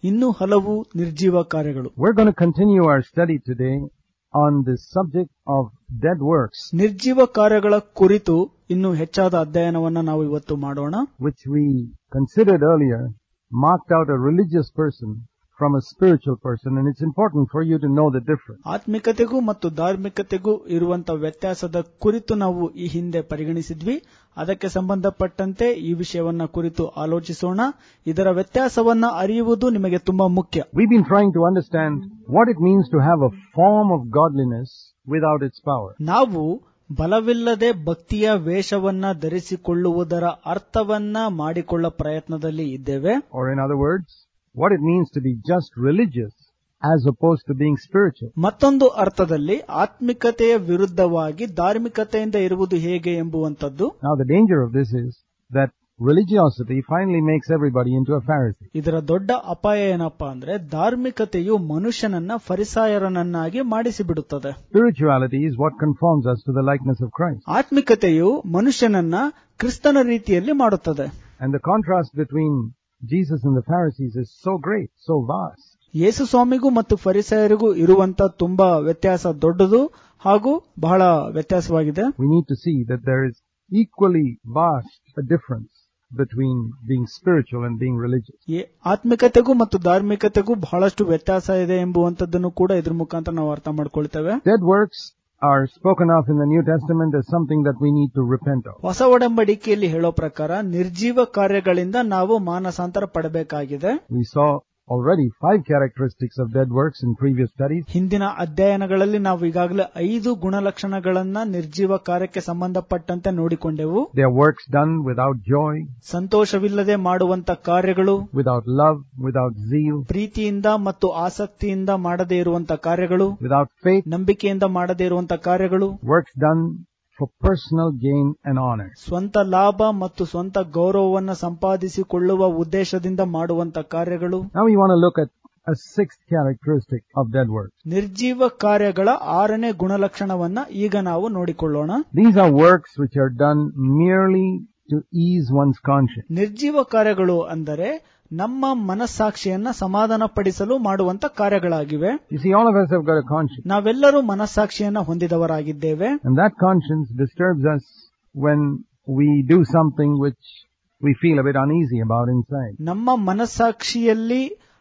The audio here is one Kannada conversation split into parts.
ಇನ್ನೂ ಹಲವು ನಿರ್ಜೀವ ಕಾರ್ಯಗಳು We're going to continue our study today on the subject of dead works, ನಿರ್ಜೀವ ಕಾರ್ಯಗಳ ಕುರಿತು ಇನ್ನೂ ಹೆಚ್ಚಾದ ಅಧ್ಯಯನವನ್ನ ನಾವು ಇವತ್ತು ಮಾಡೋಣ which we considered earlier marked out a religious person from a spiritual person, and it's important for you to know the difference. ಆತ್ಮಿಕತೆಗೂ ಮತ್ತು ಧಾರ್ಮಿಕತೆಗೂ ಇರುವಂತ ವ್ಯತ್ಯಾಸದ ಕುರಿತು ನಾವು ಈ ಹಿಂದೆ ಪರಿಗಣಿಸಿದ್ವಿ ಅದಕ್ಕೆ ಸಂಬಂಧಪಟ್ಟಂತೆ ಈ ವಿಷಯವನ್ನ ಕುರಿತು ಆಲೋಚಿಸೋಣ ಇದರ ವ್ಯತ್ಯಾಸವನ್ನ ಅರಿಯುವುದು ನಿಮಗೆ ತುಂಬಾ ಮುಖ್ಯ We've been trying to understand what it means to have a form of godliness without its power. ನಾವು ಬಲವಿಲ್ಲದೆ ಭಕ್ತಿಯ ವೇಷವನ್ನ ಧರಿಸಿಕೊಳ್ಳುವುದರ ಅರ್ಥವನ್ನ ಮಾಡಿಕೊಳ್ಳ ಪ್ರಯತ್ನದಲ್ಲಿ ಇದ್ದೇವೆ Or in other words, what it means to be just religious as opposed to being spiritual. ಮತ್ತೊಂದು ಅರ್ಥದಲ್ಲಿ ಆತ್ಮಿಕತೆಯ ವಿರುದ್ಧವಾಗಿ ಧಾರ್ಮಿಕತೆಯಿಂದ ಇರುವುದು ಹೇಗೆ ಎಂಬುವಂತದ್ದು Now the danger of this is that religiosity finally makes everybody into a Pharisee. ಇದರ ದೊಡ್ಡ ಅಪಾಯ ಏನಪ್ಪಾ ಅಂದ್ರೆ ಧಾರ್ಮಿಕತೆಯು ಮನುಷ್ಯನನ್ನ ಫರಿಸಾಯರನನ್ನಾಗಿ ಮಾಡಿಸಿಬಿಡುತ್ತದೆ Spirituality is what conforms us to the likeness of Christ. ಆತ್ಮಿಕತೆಯು ಮನುಷ್ಯನನ್ನ ಕ್ರಿಸ್ತನ ರೀತಿಯಲ್ಲಿ ಮಾಡುತ್ತದೆ And the contrast between Jesus and the Pharisees is so great, so vast. ಯೇಸು ಸ್ವಾಮಿಗೂ ಮತ್ತು ಫರಿಸಾಯರಿಗೂ ಇರುವಂತ ತುಂಬಾ ವ್ಯತ್ಯಾಸ ದೊಡ್ಡದು ಹಾಗೂ ಬಹಳ ವ್ಯತ್ಯಾಸವಾಗಿದೆ We need to see that there is equally vast a difference between being spiritual and being religious. ಈ ಆತ್ಮಿಕತೆಗೂ ಮತ್ತು ಧಾರ್ಮಿಕತೆಗೂ ಬಹಳಷ್ಟು ವ್ಯತ್ಯಾಸ ಇದೆ ಎಂಬುವಂತದ್ದನ್ನು ಕೂಡ ಇದ್ರ ಮುಖಾಂತರ ನಾವು ಅರ್ಥ ಮಾಡ್ಕೊಳ್ತೇವೆ Dead works are spoken of in the New Testament as something that we need to repent of. ಹೊಸ ಒಡಂಬಡಿಕೆಯಲ್ಲಿ ಹೇಳೋ ಪ್ರಕಾರ ನಿರ್ಜೀವ ಕಾರ್ಯಗಳಿಂದ ನಾವು ಮಾನಸಾಂತರ ಪಡಬೇಕಾಗಿದೆ We saw already five characteristics of dead works in previous studies. ಹಿಂದಿನ ಅಧ್ಯಯನಗಳಲ್ಲಿ ನಾವು ಈಗಾಗಲೇ ಐದು ಗುಣಲಕ್ಷಣಗಳನ್ನ ನಿರ್ಜೀವ ಕಾರ್ಯಕ್ಕೆ ಸಂಬಂಧಪಟ್ಟಂತೆ ನೋಡಿಕೊಂಡೆವು They are works done without joy, ಸಂತೋಷವಿಲ್ಲದೆ ಮಾಡುವಂತ ಕಾರ್ಯಗಳು without love, without zeal, ಪ್ರೀತಿಯಿಂದ ಮತ್ತು ಆಸಕ್ತಿಯಿಂದ ಮಾಡದೇ ಇರುವಂತ ಕಾರ್ಯಗಳು without faith, ನಂಬಿಕೆಯಿಂದ ಮಾಡದೇ ಇರುವಂತ ಕಾರ್ಯಗಳು works done for personal gain and honor. ಸ್ವಂತ ಲಾಭ ಮತ್ತು ಸ್ವಂತ ಗೌರವವನ್ನು ಸಂಪಾದಿಸಿಕೊಳ್ಳುವ ಉದ್ದೇಶದಿಂದ ಮಾಡುವಂತ ಕಾರ್ಯಗಳು Now we want to look at a sixth characteristic of dead works. ನಿರ್ಜೀವ ಕಾರ್ಯಗಳ ಆರನೇ ಗುಣಲಕ್ಷಣವನ್ನ ಈಗ ನಾವು ನೋಡಿಕೊಳ್ಳೋಣ These are works which are done merely to ease one's conscience. ನಿರ್ಜೀವ ಕಾರ್ಯಗಳು ಅಂದರೆ ನಮ್ಮ ಮನಸ್ಸಾಕ್ಷಿಯನ್ನ ಸಮಾಧಾನಪಡಿಸಲು ಮಾಡುವಂತ ಕಾರ್ಯಗಳಾಗಿವೆ You see, all of us have got a conscience, ನಾವೆಲ್ಲರೂ ಮನಸ್ಸಾಕ್ಷಿಯನ್ನ ಹೊಂದಿದವರಾಗಿದ್ದೇವೆ and that conscience disturbs us when we do something which we feel a bit uneasy about inside. ನಮ್ಮ ಮನಸ್ಸಾಕ್ಷಿಯಲ್ಲಿ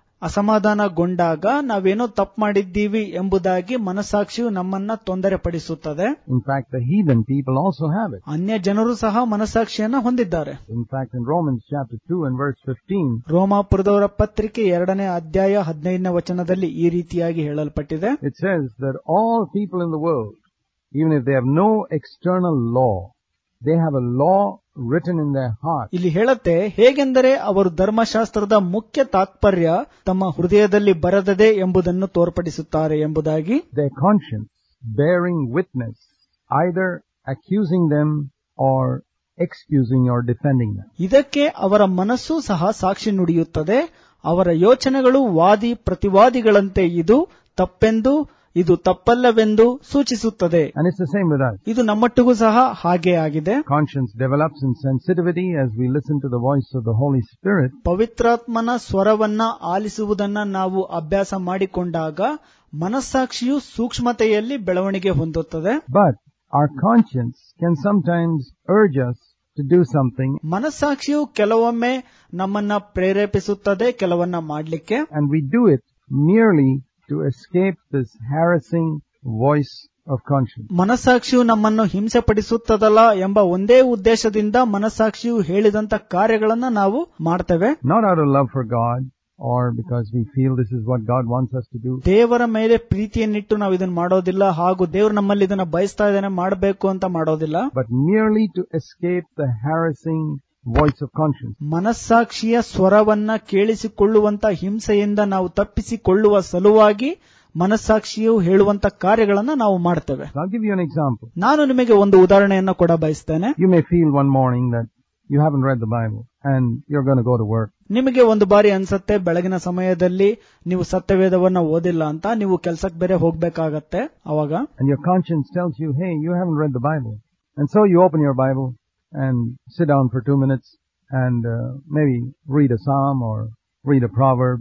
ಅಸಮಾಧಾನಗೊಂಡಾಗ ನಾವೇನೋ ತಪ್ಪು ಮಾಡಿದ್ದೀವಿ ಎಂಬುದಾಗಿ ಮನಸ್ಸಾಕ್ಷಿಯು ನಮ್ಮನ್ನ ತೊಂದರೆ ಪಡಿಸುತ್ತದೆ In fact, the heathen people also have it. ಅನ್ಯ ಜನರು ಸಹ ಮನಸ್ಸಾಕ್ಷಿಯನ್ನ ಹೊಂದಿದ್ದಾರೆ In fact, in Romans chapter 2 and verse 15, ರೋಮಾಪುರದವರ ಪತ್ರಿಕೆ ಎರಡನೇ ಅಧ್ಯಾಯ ಹದಿನೈದನೇ ವಚನದಲ್ಲಿ ಈ ರೀತಿಯಾಗಿ ಹೇಳಲ್ಪಟ್ಟಿದೆ it says that all people in the world, even if they have no external law, they have a law written in their heart. ಇಲ್ಲಿ ಹೇಳುತ್ತೆ ಹೇಗೆಂದರೆ ಅವರು ಧರ್ಮಶಾಸ್ತ್ರದ ಮುಖ್ಯ ತಾತ್ಪರ್ಯ ತಮ್ಮ ಹೃದಯದಲ್ಲಿ ಬರದದೆ ಎಂಬುದನ್ನು ತೋರ್ಪಡಿಸುತ್ತಾರೆ ಎಂಬುದಾಗಿ Their conscience bearing witness, either accusing them or excusing or defending them. ಇದಕ್ಕೆ ಅವರ ಮನಸ್ಸು ಸಹ ಸಾಕ್ಷಿ ನುಡಿಯುತ್ತದೆ ಅವರ ಯೋಚನೆಗಳು ವಾದಿ ಪ್ರತಿವಾದಿಗಳಂತೆ ಇದು ತಪ್ಪೆಂದು ಇದು ತಪ್ಪಲ್ಲವೆಂದು ಸೂಚಿಸುತ್ತದೆ And it's the same with us. ಇದು ನಮ್ಮೊಟ್ಟಿಗೂ ಸಹ ಹಾಗೆ ಆಗಿದೆ Conscience develops in sensitivity as we listen to the voice of the Holy Spirit. ಪವಿತ್ರಾತ್ಮನ ಸ್ವರವನ್ನ ಆಲಿಸುವುದನ್ನ ನಾವು ಅಭ್ಯಾಸ ಮಾಡಿಕೊಂಡಾಗ ಮನಸ್ಸಾಕ್ಷಿಯು ಸೂಕ್ಷ್ಮತೆಯಲ್ಲಿ ಬೆಳವಣಿಗೆ ಹೊಂದುತ್ತದೆ But our conscience can sometimes urge us to do something ಮನಸ್ಸಾಕ್ಷಿಯು ಕೆಲವೊಮ್ಮೆ ನಮ್ಮನ್ನ ಪ್ರೇರೇಪಿಸುತ್ತದೆ ಕೆಲವನ್ನ ಮಾಡಲಿಕ್ಕೆ and we do it merely to escape this harassing voice of conscience. ಮನಸ್ಸಾಕ್ಷಿಯು ನಮ್ಮನ್ನು ಹಿಂಸೆ ಪಡಿಸುತ್ತದಲ್ಲ ಎಂಬ ಒಂದೇ ಉದ್ದೇಶದಿಂದ ಮನಸ್ಸಾಕ್ಷಿಯು ಹೇಳಿದಂತ ಕಾರ್ಯಗಳನ್ನ ನಾವು ಮಾಡ್ತೇವೆ Not out of love for God or because we feel this is what God wants us to do, ದೇವರ ಮೇಲೆ ಪ್ರೀತಿಯನ್ನಿಟ್ಟು ನಾವು ಇದನ್ನ ಮಾಡೋದಿಲ್ಲ ಹಾಗೂ ದೇವರು ನಮ್ಮಲ್ಲಿ ಇದನ್ನ ಬಯಸ್ತಾ ಇದ್ದಾನೆ ಮಾಡಬೇಕು ಅಂತ ಮಾಡೋದಿಲ್ಲ but merely to escape the harassing voice of conscience. ಮನಸ್ಸಾಕ್ಷಿಯ ಸ್ವರವನ್ನ ಕೇಳಿಸಿಕೊಳ್ಳುವಂತ ಹಿಂಸೆಯಿಂದ ನಾವು ತಪ್ಪಿಸಿಕೊಳ್ಳುವ ಸಲುವಾಗಿ ಮನಸ್ಸಾಕ್ಷಿಯು ಹೇಳುವಂತ ಕಾರ್ಯಗಳನ್ನ ನಾವು ಮಾಡ್ತೇವೆ So I'll give you an example. ನಾನು ನಿಮಗೆ ಒಂದು ಉದಾಹರಣೆಯನ್ನ ಕೂಡ ಬಯಸ್ತೇನೆ You may feel one morning that you haven't read the Bible and you're going to go to work. ನಿಮಗೆ ಒಂದು ಬಾರಿ ಅನ್ಸತ್ತೆ ಬೆಳಗಿನ ಸಮಯದಲ್ಲಿ ನೀವು ಸತ್ಯವೇದವನ್ನ ಓದಿಲ್ಲ ಅಂತ ನೀವು ಕೆಲ್ಸಕ್ಕೆ ಬೇರೆ ಹೋಗ್ಬೇಕಾಗತ್ತೆ ಅವಾಗ and your conscience tells you, hey, you haven't read the Bible. And so you open your Bible and sit down for two minutes and uh, maybe read a psalm or read a proverb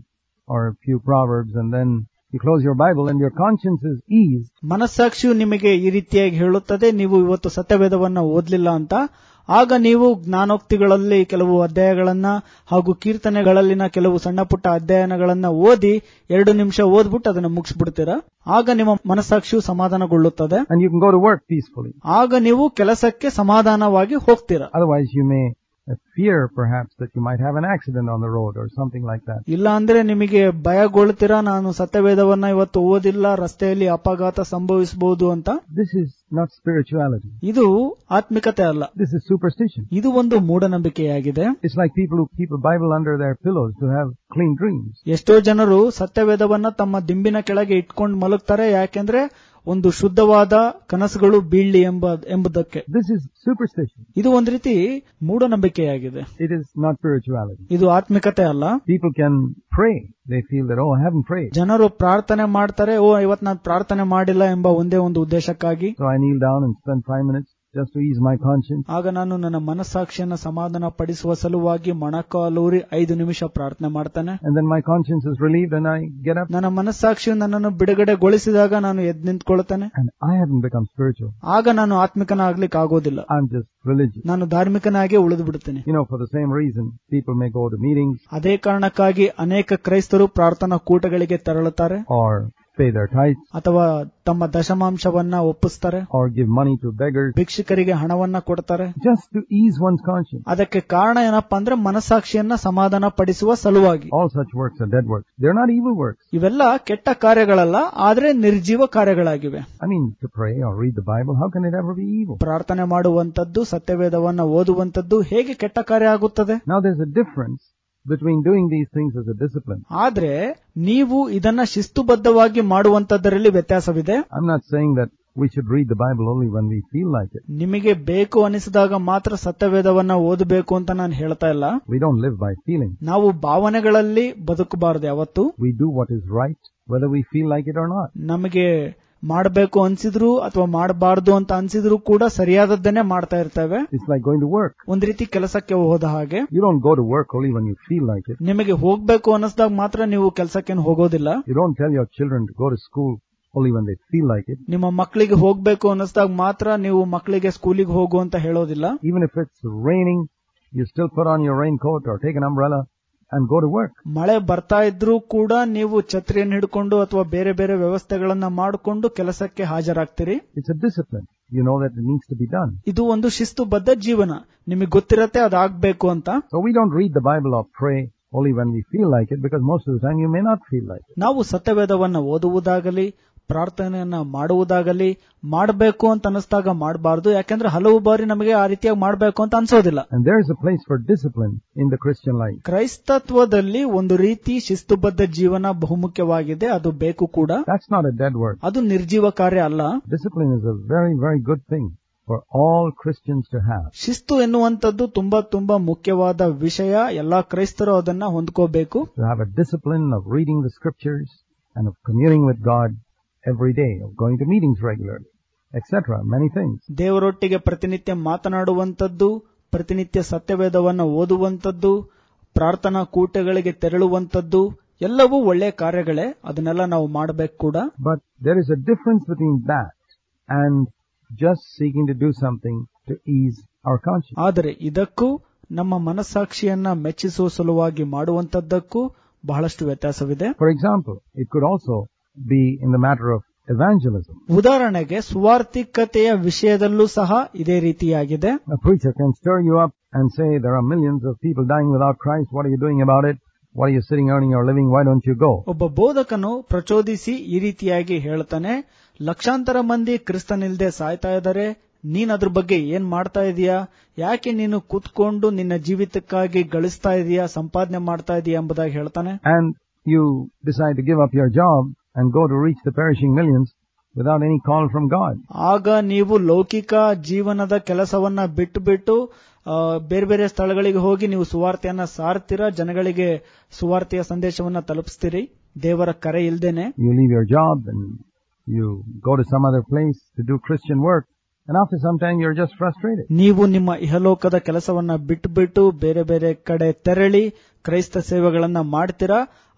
or a few proverbs and then you close your Bible and your conscience is eased, ಮನಸ್ಸಾಕ್ಷಿಯು ನಿಮಗೆ ಈ ರೀತಿಯಾಗಿ ಹೇಳುತ್ತದೆ ನೀವು ಇವತ್ತು ಸತ್ಯವೇದವನ್ನ ಓದ್ಲಿಲ್ಲ ಅಂತ ಆಗ ನೀವು ಜ್ಞಾನೋಕ್ತಿಗಳಲ್ಲಿ ಕೆಲವು ಅಧ್ಯಾಯಗಳನ್ನ ಹಾಗೂ ಕೀರ್ತನೆಗಳಲ್ಲಿನ ಕೆಲವು ಸಣ್ಣ ಪುಟ್ಟ ಅಧ್ಯಯನಗಳನ್ನ ಓದಿ ಎರಡು ನಿಮಿಷ ಓದ್ಬಿಟ್ಟು ಅದನ್ನ ಮುಗಿಸ್ಬಿಡ್ತೀರಾ ಆಗ ನಿಮ್ಮ ಮನಸ್ಸಾಕ್ಷಿಯು ಸಮಾಧಾನಗೊಳ್ಳುತ್ತದೆ and you can go to work peacefully. ಆಗ ನೀವು ಕೆಲಸಕ್ಕೆ ಸಮಾಧಾನವಾಗಿ ಹೋಗ್ತೀರಾ Otherwise you may uh, fear perhaps that you might have an accident on the road or something like that. ಇಲ್ಲ ಅಂದ್ರೆ ನಿಮಗೆ ಭಯಗೊಳ್ತೀರಾ ನಾನು ಸತ್ಯವೇದವನ್ನ ಇವತ್ತು ಓದಿಲ್ಲ ರಸ್ತೆಯಲ್ಲಿ ಅಪಘಾತ ಸಂಭವಿಸಬಹುದು ಅಂತ This is not spirituality. ಇದು ಆತ್ಮಿಕತೆ ಅಲ್ಲ This is superstition. ಇದು ಒಂದು ಮೂಢನಂಬಿಕೆಯಾಗಿದೆ It's like people who keep a Bible under their pillows to have clean dreams. ಎಷ್ಟೋ ಜನರು ಸತ್ಯವೇದವನ್ನ ತಮ್ಮ ದಿಂಬಿನ ಕೆಳಗೆ ಇಟ್ಕೊಂಡು ಮಲಗ್ತಾರೆ ಯಾಕೆಂದ್ರೆ ಒಂದು ಶುದ್ಧವಾದ ಕನಸುಗಳು ಬೀಳ್ಲಿ ಎಂಬ ಎಂಬುದಕ್ಕೆ This is superstition. ಇದು ಒಂದು ರೀತಿ ಮೂಢನಂಬಿಕೆಯಾಗಿದೆ It is not spirituality. ಇದು ಆತ್ಮಿಕತೆ ಅಲ್ಲ People can pray. They feel that, oh, I haven't prayed. ಜನರು ಪ್ರಾರ್ಥನೆ ಮಾಡ್ತಾರೆ ಓ ಇವತ್ತು ನಾನು ಪ್ರಾರ್ಥನೆ ಮಾಡಿಲ್ಲ ಎಂಬ ಒಂದೇ ಒಂದು ಉದ್ದೇಶಕ್ಕಾಗಿ So I kneel down and spend five minutes just to ease my conscience. ಆಗ ನಾನು ನನ್ನ ಮನಸ್ಸಾಕ್ಷಿಯನ್ನ ಸಮಾಧಾನ ಪಡಿಸುವ ಸಲುವಾಗಿ ಮೊಣಕಾಲೂರಿ ಐದು ನಿಮಿಷ ಪ್ರಾರ್ಥನೆ ಮಾಡ್ತಾನೆ And then my conscience is relieved and I get up ನನ್ನ ಮನಸ್ಸಾಕ್ಷಿಯು ನನ್ನನ್ನು ಬಿಡುಗಡೆಗೊಳಿಸಿದಾಗ ನಾನು ಎದ್ದು ನಿಂತ್ಕೊಳ್ತೇನೆ and I haven't become spiritual. ಆಗ ನಾನು ಆತ್ಮಿಕನಾಗ್ಲಿಕ್ಕೆ ಆಗೋದಿಲ್ಲ I'm just religious. ನಾನು ಧಾರ್ಮಿಕನಾಗಿ ಉಳಿದು ಬಿಡ್ತೇನೆ You know, for the same reason, people may go to meetings ಅದೇ ಕಾರಣಕ್ಕಾಗಿ ಅನೇಕ ಕ್ರೈಸ್ತರು ಪ್ರಾರ್ಥನಾ ಕೂಟಗಳಿಗೆ ತೆರಳುತ್ತಾರೆ or pay their tithes ಅಥವಾ ತಮ್ಮ ದಶಮಾಂಶವನ್ನ ಒಪ್ಪಿಸ್ತಾರೆ or give money to beggars ಭಿಕ್ಷುಕರಿಗೆ ಹಣವನ್ನ ಕೊಡ್ತಾರೆ just to ease one's conscience. ಅದಕ್ಕೆ ಕಾರಣ ಏನಪ್ಪಾ ಅಂದ್ರೆ ಮನಸ್ಸಾಕ್ಷಿಯನ್ನ ಸಮಾಧಾನ ಪಡಿಸುವ ಸಲುವಾಗಿ All such works are dead works. They're not evil works. ಇವೆಲ್ಲ ಕೆಟ್ಟ ಕಾರ್ಯಗಳಲ್ಲ ಆದ್ರೆ ನಿರ್ಜೀವ ಕಾರ್ಯಗಳಾಗಿವೆ I mean, to pray or read the Bible, how can it ever be evil? ಪ್ರಾರ್ಥನೆ ಮಾಡುವಂತದ್ದು ಸತ್ಯವೇದವನ್ನ ಓದುವಂತದ್ದು ಹೇಗೆ ಕೆಟ್ಟ ಕಾರ್ಯ ಆಗುತ್ತದೆ Now there's a difference between doing these things as a discipline. ಆದ್ರೆ ನೀವು ಇದನ್ನ ಶಿಸ್ತುಬದ್ಧವಾಗಿ ಮಾಡುವಂತದ್ದರಲ್ಲಿ ವ್ಯತ್ಯಾಸವಿದೆ I'm not saying that we should read the Bible only when we feel like it. ನಿಮಗೆ ಬೇಕು ಅನಿಸಿದಾಗ ಮಾತ್ರ ಸತ್ಯವೇದವನ್ನ ಓದಬೇಕು ಅಂತ ನಾನು ಹೇಳ್ತಾ ಇಲ್ಲ We don't live by feeling. ನಾವು ಭಾವನೆಗಳಲ್ಲಿ ಬದುಕಬಾರದು ಯಾವತ್ತು We do what is right, whether we feel like it or not. ನಮಗೆ ಮಾಡಬೇಕು ಅನ್ಸಿದ್ರು ಅಥವಾ ಮಾಡಬಾರದು ಅಂತ ಅನ್ಸಿದ್ರು ಕೂಡ ಸರಿಯಾದದ್ದನ್ನೇ ಮಾಡ್ತಾ ಇರ್ತೇವೆ It's like going to work. ಒಂದ್ ರೀತಿ ಕೆಲಸಕ್ಕೆ ಹೋದ ಹಾಗೆ You don't go to work only when you feel like it. ನಿಮಗೆ ಹೋಗ್ಬೇಕು ಅನ್ನಿಸ್ದಾಗ ಮಾತ್ರ ನೀವು ಕೆಲಸಕ್ಕೇನು ಹೋಗೋದಿಲ್ಲ You don't tell your children to go to school only when they feel like it. ನಿಮ್ಮ ಮಕ್ಕಳಿಗೆ ಹೋಗ್ಬೇಕು ಅನ್ನಿಸ್ದಾಗ ಮಾತ್ರ ನೀವು ಮಕ್ಕಳಿಗೆ ಸ್ಕೂಲಿಗೆ ಹೋಗು ಅಂತ ಹೇಳೋದಿಲ್ಲ Even if it's raining, you still put on your raincoat or take an umbrella and go to work. ಮಳೆ ಬರ್ತಾ ಇದ್ರೂ ಕೂಡ ನೀವು ಛತ್ರಿಯನ್ನು ಹಿಡ್ಕೊಂಡು ಅಥವಾ ಬೇರೆ ಬೇರೆ ವ್ಯವಸ್ಥೆಗಳನ್ನ ಮಾಡಿಕೊಂಡು ಕೆಲಸಕ್ಕೆ ಹಾಜರಾಗ್ತೀರಿ It's a discipline. You know that it needs to be done. ಇದು ಒಂದು ಶಿಸ್ತುಬದ್ಧ ಜೀವನ ನಿಮಗೆ ಗೊತ್ತಿರತ್ತೆ ಅದಾಗ್ಬೇಕು ಅಂತ So we don't read the Bible or pray only when we feel like it because most of the time you may not feel like it. ನಾವು ಸತ್ಯವೇದವನ್ನ ಓದುವುದಾಗಲಿ ಪ್ರಾರ್ಥನೆಯನ್ನ ಮಾಡುವುದಾಗಲಿ ಮಾಡಬೇಕು ಅಂತ ಅನಿಸ್ದಾಗ ಮಾಡಬಾರದು ಯಾಕಂದ್ರೆ ಹಲವು ಬಾರಿ ನಮಗೆ ಆ ರೀತಿಯಾಗಿ ಮಾಡಬೇಕು ಅಂತ ಅನ್ಸೋದಿಲ್ಲ And there is a place for discipline in the Christian life. ಕ್ರೈಸ್ತತ್ವದಲ್ಲಿ ಒಂದು ರೀತಿ ಶಿಸ್ತುಬದ್ಧ ಜೀವನ ಬಹುಮುಖ್ಯವಾಗಿದೆ ಅದು ಬೇಕು ಕೂಡ That's not a dead word. ಅದು ನಿರ್ಜೀವ ಕಾರ್ಯ ಅಲ್ಲ Discipline is a very, very good thing for all Christians to have. ಶಿಸ್ತು ಎನ್ನುವಂಥದ್ದು ತುಂಬಾ ತುಂಬಾ ಮುಖ್ಯವಾದ ವಿಷಯ ಎಲ್ಲಾ ಕ್ರೈಸ್ತರು ಅದನ್ನ ಹೊಂದ್ಕೋಬೇಕು To have a discipline of reading the scriptures and of communing with God every day, of going to meetings regularly, etc. Many things. ದೇವರೊಟ್ಟಿಗೆ ಪ್ರತಿನಿತ್ಯ ಮಾತನಾಡುವಂಥದ್ದು ಪ್ರತಿನಿತ್ಯ ಸತ್ಯವೇದವನ್ನ ಓದುವಂಥದ್ದು ಪ್ರಾರ್ಥನಾ ಕೂಟಗಳಿಗೆ ತೆರಳುವಂಥದ್ದು ಎಲ್ಲವೂ ಒಳ್ಳೆಯ ಕಾರ್ಯಗಳೇ ಅದನ್ನೆಲ್ಲ ನಾವು ಮಾಡಬೇಕು ಕೂಡ But there is a difference between that and just seeking to do something to ease our conscience. ಆದರೆ ಇದಕ್ಕೂ ನಮ್ಮ ಮನಸ್ಸಾಕ್ಷಿಯನ್ನ ಮೆಚ್ಚಿಸುವ ಸಲುವಾಗಿ ಮಾಡುವಂತದ್ದಕ್ಕೂ ಬಹಳಷ್ಟು ವ್ಯತ್ಯಾಸವಿದೆ For example, it could also be in the matter of evangelism. ಉದಾಹರಣೆಗೆ ಸುವಾರ್ಥಿಕತೆಯ ವಿಷಯದಲ್ಲೂ ಸಹ ಇದೇ ರೀತಿಯಾಗಿದೆ A preacher can stir you up and say, there are millions of people dying without Christ. What are you doing about it? What are you sitting earning your living? Why don't you go? ಒಬ್ಬ ಬೋಧಕನು ಪ್ರಚೋದಿಸಿ ಈ ರೀತಿಯಾಗಿ ಹೇಳ್ತಾನೆ ಲಕ್ಷಾಂತರ ಮಂದಿ ಕ್ರಿಸ್ತನಿಲ್ದೆ ಸಾಯ್ತಾ ಇದ್ದಾರೆ ನೀನ್ ಅದ್ರ ಬಗ್ಗೆ ಏನ್ ಮಾಡ್ತಾ ಇದೀಯಾ ಯಾಕೆ ನೀನು ಕೂತ್ಕೊಂಡು ನಿನ್ನ ಜೀವಿತಕ್ಕಾಗಿ ಗಳಿಸ್ತಾ ಇದೀಯಾ ಸಂಪಾದನೆ ಮಾಡ್ತಾ ಇದೀಯಾ ಎಂಬುದಾಗಿ ಹೇಳ್ತಾನೆ And you decide to give up your job and go to reach the perishing millions without any call from God. ಆಗ ನೀವು ಲೌಕಿಕ ಜೀವನದ ಕೆಲಸವನ್ನ ಬಿಟ್ಟು ಬಿಟ್ಟು ಆ, ಬೇರೆ ಬೇರೆ ಸ್ಥಳಗಳಿಗೆ ಹೋಗಿ ನೀವು ಸುವಾರ್ತೆಯನ್ನ ಸಾರ್ತೀರಾ ಜನಗಳಿಗೆ ಸುವಾರ್ತೆಯ ಸಂದೇಶವನ್ನ ತಲುಪಿಸ್ತೀರಿ ದೇವರ ಕರೆ ಇಲ್ದೇನೆ You leave your job and you go to some other place to do Christian work. And after some time you're just frustrated. ನೀವು ನಿಮ್ಮ ಇಹಲೋಕದ ಕೆಲಸವನ್ನ ಬಿಟ್ಟು ಬಿಟ್ಟು ಬೇರೆ ಬೇರೆ ಕಡೆ ತೆರಳಿ ಕ್ರೈಸ್ತ ಸೇವೆಗಳನ್ನ ಮಾಡ್ತೀರಾ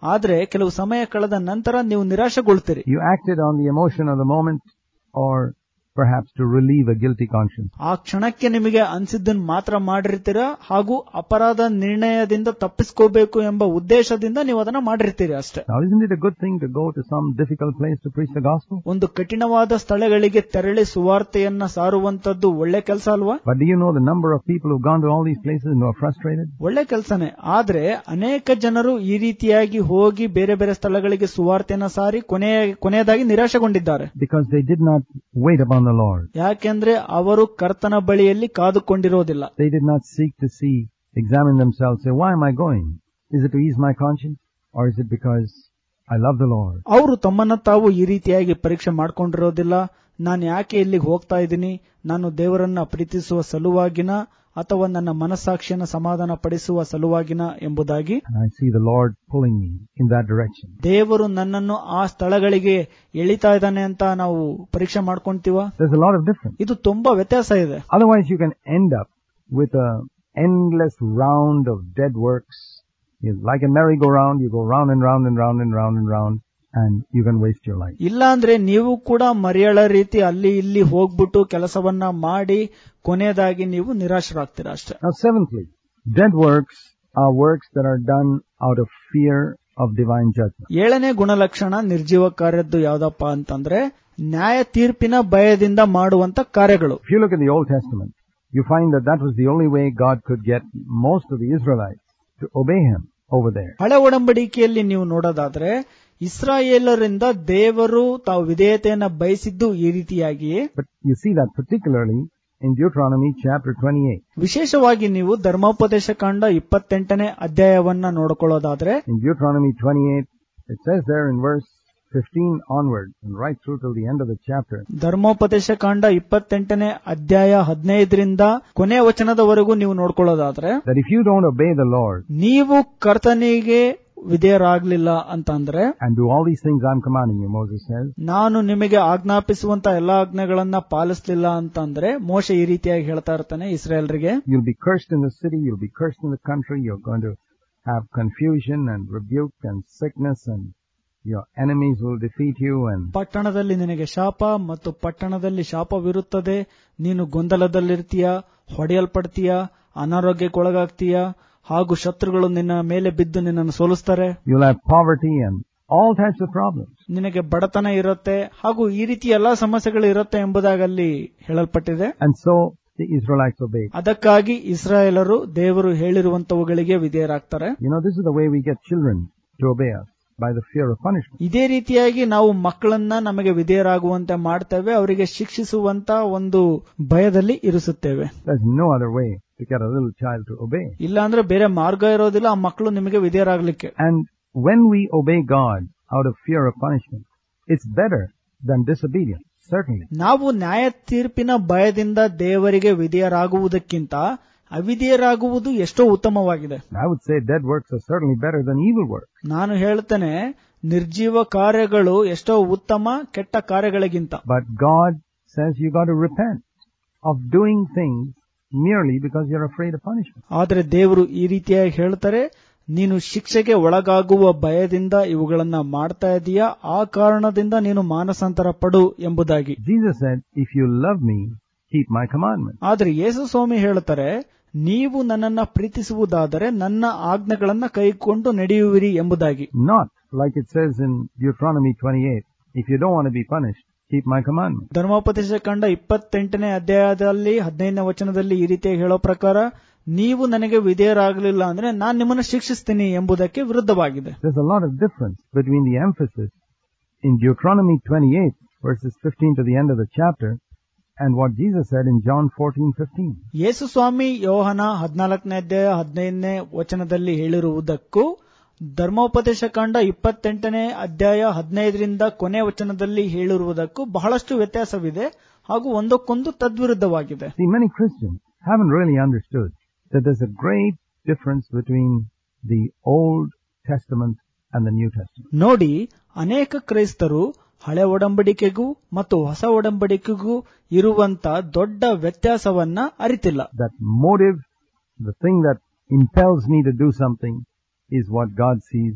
ಆದ್ರೆ ಕೆಲವು ಸಮಯ ಕಳೆದ ನಂತರ ನೀವು ನಿರಾಶೆಗೊಳ್ತೀರಿ You acted on the emotion of the moment or perhaps to relieve a guilty conscience. ಆ ಕ್ಷಣಕ್ಕೆ ನಿಮಗೆ ಅನ್ಸಿದ್ದನ್ನು ಮಾತ್ರ ಮಾಡಿರ್ತೀರಾ ಹಾಗೂ ಅಪರಾಧ ನಿರ್ಣಯದಿಂದ ತಪ್ಪಿಸ್ಕೋಬೇಕು ಎಂಬ ಉದ್ದೇಶದಿಂದ ನೀವು ಅದನ್ನ ಮಾಡಿರ್ತೀರಿ ಅಷ್ಟೇ Now isn't it a good thing to go to some difficult place to preach the gospel? ಒಂದು ಕಠಿಣವಾದ ಸ್ಥಳಗಳಿಗೆ ತೆರಳಿ ಸುವಾರ್ತೆಯನ್ನ ಸಾರುವಂತದ್ದು ಒಳ್ಳೆ ಕೆಲಸ ಅಲ್ವಾ But do you know the number of people who've gone to all these places and who are frustrated? ಒಳ್ಳೆ ಕೆಲಸನೇ ಆದ್ರೆ ಅನೇಕ ಜನರು ಈ ರೀತಿಯಾಗಿ ಹೋಗಿ ಬೇರೆ ಬೇರೆ ಸ್ಥಳಗಳಿಗೆ ಸುವಾರ್ತೆಯನ್ನ ಸಾರಿ ಕೊನೆಯ ಕೊನೆಯದಾಗಿ ನಿರಾಶೆಗೊಂಡಿದ್ದಾರೆ Because they did not wait upon the Lord. ಯಾಕೆಂದ್ರೆ ಅವರು ಕರ್ತನ ಬಳಿಯಲ್ಲಿ ಕಾದುಕೊಂಡಿರೋದಿಲ್ಲ They did not seek to see, examine themselves, say, why am I going? Is it to ease my conscience? Or is it because I love the Lord? ಅವರು ತಮ್ಮನ್ನ ತಾವು ಈ ರೀತಿಯಾಗಿ ಪರೀಕ್ಷೆ ಮಾಡ್ಕೊಂಡಿರೋದಿಲ್ಲ ನಾನು ಯಾಕೆ ಇಲ್ಲಿಗೆ ಹೋಗ್ತಾ ಇದ್ದೀನಿ ನಾನು ದೇವರನ್ನ ಪ್ರೀತಿಸುವ ಸಲುವಾಗಿನ ಅಥವಾ ನನ್ನ ಮನಸ್ಸಾಕ್ಷಿಯನ್ನ ಸಮಾಧಾನ ಪಡಿಸುವ ಸಲುವಾಗಿನ ಎಂಬುದಾಗಿ And I see the Lord pulling me in that direction. ದೇವರು ನನ್ನನ್ನು ಆ ಸ್ಥಳಗಳಿಗೆ ಎಳಿತಾ ಇದ್ದಾನೆ ಅಂತ ನಾವು ಪರೀಕ್ಷೆ ಮಾಡ್ಕೊಂತೀವ There's a lot of difference. ಇದು ತುಂಬಾ ವ್ಯತ್ಯಾಸ ಇದೆ Otherwise you can end up with a endless round of dead works. It's like a merry-go-round, you go round and round and round and round and round, and you can waste your life. ಇಲ್ಲ ಅಂದ್ರೆ ನೀವು ಕೂಡ ಮರೆಯಳ ರೀತಿ ಅಲ್ಲಿ ಇಲ್ಲಿ ಹೋಗ್ಬಿಟ್ಟು ಕೆಲಸವನ್ನ ಮಾಡಿ ಕೊನೆಯದಾಗಿ ನೀವು ನಿರಾಶರಾಗ್ತೀರಾ ಅಷ್ಟೇ Now seventhly, dead works are works that are done out of fear of divine judgment. ಏಳನೇ ಗುಣಲಕ್ಷಣ ನಿರ್ಜೀವ ಕಾರ್ಯದ್ದು ಯಾವ್ದಪ್ಪ ಅಂತಂದ್ರೆ ನ್ಯಾಯ ತೀರ್ಪಿನ ಭಯದಿಂದ ಮಾಡುವಂತ ಕಾರ್ಯಗಳು If you look at the Old Testament, you find that that was the only way God could get most of the Israelites to obey Him over there. ಹಳೆ ಒಡಂಬಡಿಕೆಯಲ್ಲಿ ನೀವು ನೋಡೋದಾದ್ರೆ ಇಸ್ರಾಯೇಲರಿಂದ ದೇವರು ತಾವು ವಿಧೇಯತೆಯನ್ನ ಬಯಸಿದ್ದು ಈ ರೀತಿಯಾಗಿಯೇ But you see that particularly in Deuteronomy chapter 28. ವಿಶೇಷವಾಗಿ ನೀವು ಧರ್ಮೋಪದೇಶ ಕಾಂಡ ಇಪ್ಪತ್ತೆಂಟನೇ ಅಧ್ಯಾಯವನ್ನ ನೋಡಿಕೊಳ್ಳೋದಾದ್ರೆ In Deuteronomy 28, it says there in verse 15 onward and right through till the end of the chapter, ಧರ್ಮೋಪದೇಶ ಕಾಂಡ ಇಪ್ಪತ್ತೆಂಟನೇ ಅಧ್ಯಾಯ ಹದಿನೈದರಿಂದ ಕೊನೆಯ ವಚನದವರೆಗೂ ನೀವು ನೋಡ್ಕೊಳ್ಳೋದಾದ್ರೆ that if you don't obey the Lord ನೀವು ಕರ್ತನಿಗೆ ವಿಧೇಯರಾಗ್ಲಿಲ್ಲ ಅಂತಂದ್ರೆ and do all these things I'm commanding you, Moses says, ನಾನು ನಿಮಗೆ ಆಜ್ಞಾಪಿಸುವಂತ ಎಲ್ಲಾ ಆಜ್ಞೆಗಳನ್ನ ಪಾಲಿಸಲಿಲ್ಲ ಅಂತಂದ್ರೆ ಮೋಶ ಈ ರೀತಿಯಾಗಿ ಹೇಳ್ತಾ ಇರ್ತಾನೆ ಇಸ್ರೇಲ್ರಿಗೆ you'll be cursed in the city, you'll be cursed in the country, you're going to have confusion and rebuke and sickness and your enemies will defeat you and ಪಟ್ಟಣದಲ್ಲಿ ನಿನಗೆ ಶಾಪ ಮತ್ತು ಪಟ್ಟಣದಲ್ಲಿ ಶಾಪವಿರುತ್ತದೆ ನೀನು ಗೊಂದಲದಲ್ಲಿರ್ತೀಯ ಹೊಡೆಯಲ್ಪಡ್ತೀಯ ಅನಾರೋಗ್ಯಕ್ಕೊಳಗಾಗ್ತೀಯ ಹಾಗೂ ಶತ್ರುಗಳು ನಿನ್ನ ಮೇಲೆ ಬಿದ್ದು ನಿನ್ನನ್ನು ಸೋಲಿಸ್ತಾರೆ you'll have poverty and all types of problems. ನಿನಗೆ ಬಡತನ ಇರುತ್ತೆ ಹಾಗೂ ಈ ರೀತಿ ಎಲ್ಲಾ ಸಮಸ್ಯೆಗಳು ಇರುತ್ತೆ ಎಂಬುದಾಗಿ ಅಲ್ಲಿ ಹೇಳಲ್ಪಟ್ಟಿದೆ And so the Israelites obeyed. ಅದಕ್ಕಾಗಿ ಇಸ್ರಾಯೇಲರು ದೇವರು ಹೇಳಿರುವಂತವುಗಳಿಗೆ ವಿಧೇಯರಾಗ್ತಾರೆ You know, this is the way we get children to obey us, by the fear of punishment. ಇದೇ ರೀತಿಯಾಗಿ ನಾವು ಮಕ್ಕಳನ್ನ ನಮಗೆ ವಿಧೇಯರಾಗುವಂತೆ ಮಾಡ್ತೇವೆ ಅವರಿಗೆ ಶಿಕ್ಷಿಸುವಂತ ಒಂದು ಭಯದಲ್ಲಿ ಇರಿಸುತ್ತೇವೆ There's no other way to get a little child to obey. ಇಲ್ಲ ಅಂದ್ರೆ ಬೇರೆ ಮಾರ್ಗ ಇರೋದಿಲ್ಲ ಆ ಮಕ್ಕಳು ನಿಮಗೆ ವಿಧೇಯರಾಗ್ಲಿಕ್ಕೆ And when we obey God out of fear of punishment, it's better than disobedience, certainly. ನಾವು ನ್ಯಾಯ ತೀರ್ಪಿನ ಭಯದಿಂದ ದೇವರಿಗೆ ವಿಧೇಯರಾಗುವುದಕ್ಕಿಂತ ಅವಿಧೇಯರಾಗುವುದು ಎಷ್ಟೋ ಉತ್ತಮವಾಗಿದೆ I would say dead works are certainly better than evil works. ನಾನು ಹೇಳ್ತೇನೆ ನಿರ್ಜೀವ ಕಾರ್ಯಗಳು ಎಷ್ಟೋ ಉತ್ತಮ ಕೆಟ್ಟ ಕಾರ್ಯಗಳಿಗಿಂತ But God says you got to repent of doing things merely because you're afraid of punishment. ಆದರೆ ದೇವರು ಈ ರೀತಿಯಾಗಿ ಹೇಳ್ತಾರೆ ನೀನು ಶಿಕ್ಷೆಗೆ ಒಳಗಾಗುವ ಭಯದಿಂದ ಇವುಗಳನ್ನ ಮಾಡ್ತಾ ಇದೀಯಾ ಆ ಕಾರಣದಿಂದ ನೀನು ಮಾನಸಾಂತರ ಪಡು ಎಂಬುದಾಗಿ Jesus said, if you love me, keep my commandments. ಆದ್ರೆ ಯೇಸು ಸ್ವಾಮಿ ಹೇಳ್ತಾರೆ ನೀವು ನನ್ನನ್ನ ಪ್ರೀತಿಸುವುದಾದರೆ ನನ್ನ ಆಜ್ಞೆಗಳನ್ನ ಕೈಕೊಂಡು ನಡೆಯುವಿರಿ ಎಂಬುದಾಗಿ Not like it says in Deuteronomy 28, if you don't want to be punished, keep my commandments. ಧರ್ಮೋಪದೇಶ ಕಂಡ ಇಪ್ಪತ್ತೆಂಟನೇ ಅಧ್ಯಾಯದಲ್ಲಿ ಹದಿನೈದನೇ ವಚನದಲ್ಲಿ ಈ ರೀತಿಯಾಗಿ ಹೇಳೋ ಪ್ರಕಾರ ನೀವು ನನಗೆ ವಿಧೇಯರಾಗಲಿಲ್ಲ ಅಂದ್ರೆ ನಾನು ನಿಮ್ಮನ್ನು ಶಿಕ್ಷಿಸ್ತೀನಿ ಎಂಬುದಕ್ಕೆ ವಿರುದ್ಧವಾಗಿದೆ There's a lot of difference between the emphasis in Deuteronomy 28 verses 15 to the end of the chapter and what Jesus said in John 14:15. ಯೇಸು ಸ್ವಾಮಿ ಯೋಹನ ಹದಿನಾಲ್ಕನೇ ಅಧ್ಯಾಯ ಹದಿನೈದನೇ ವಚನದಲ್ಲಿ ಹೇಳಿರುವುದಕ್ಕೂ ಧರ್ಮೋಪದೇಶ ಕಾಂಡ ಇಪ್ಪತ್ತೆಂಟನೇ ಅಧ್ಯಾಯ ಹದಿನೈದರಿಂದ ಕೊನೆ ವಚನದಲ್ಲಿ ಹೇಳಿರುವುದಕ್ಕೂ ಬಹಳಷ್ಟು ವ್ಯತ್ಯಾಸವಿದೆ ಹಾಗೂ ಒಂದಕ್ಕೊಂದು ತದ್ವಿರುದ್ಧವಾಗಿದೆ See, many Christians haven't really understood that there's a great difference between the Old Testament and the New Testament. ನೋಡಿ ಅನೇಕ ಕ್ರೈಸ್ತರು ಹಳೆ ಒಡಂಬಡಿಕೆಗೂ ಮತ್ತು ಹೊಸ ಒಡಂಬಡಿಕೆಗೂ ಇರುವಂತ ದೊಡ್ಡ ವ್ಯತ್ಯಾಸವನ್ನ ಅರಿತಿಲ್ಲ That motive, the thing that impels me to do something, is what God sees